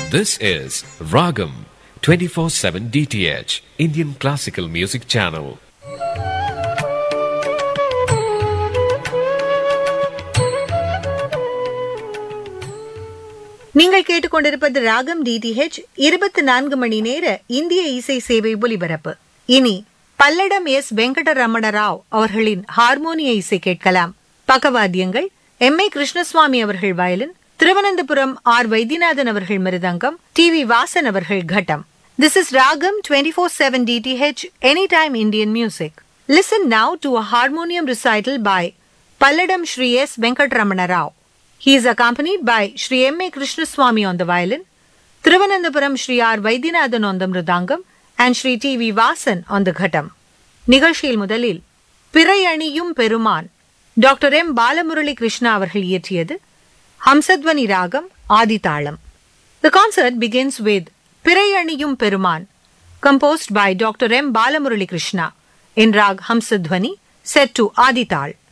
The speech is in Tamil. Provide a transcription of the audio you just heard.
This is Ragam 24/7 DTH Indian Classical Music Channel. நீங்கள் கேட்டுக்கொண்டிருப்பது ராகம் டிடிஹெச் இருபத்தி நான்கு மணி நேர இந்திய இசை சேவை ஒலிபரப்பு இனி பல்லடம் எஸ் வெங்கடரமண ராவ் அவர்களின் ஹார்மோனிய இசை கேட்கலாம் பக்கவாத்தியங்கள் எம் ஏ கிருஷ்ணசுவாமி அவர்கள் வயலின் திருவனந்தபுரம் ஆர் வைத்தியநாதன் அவர்கள் மிருதங்கம் டி வி வாசன் அவர்கள் கட்டம் this is Raagam twenty four seven DTH any time Indian music listen now to a harmonium recital by Palladam Sri S Venkataramana Rao He is accompanied by Sri M. A. Krishnaswamy on the violin, Thiruvananthapuram Sri R. Vaidyanathan on the mridangam, and Sri T. V. Vasan on the ghatam. நிகழ்ச்சியில் முதலில் பிறை அணியும் பெருமான் டாக்டர் எம் பாலமுரளி கிருஷ்ணா அவர்கள் இயற்றியது ஹம்சத்வனி ராகம் ஆதிதாளம் The concert begins with பிறை அணியும் பெருமான் composed by Dr. M. Balamurali Krishna in rag Hamsadhwani set to Adital.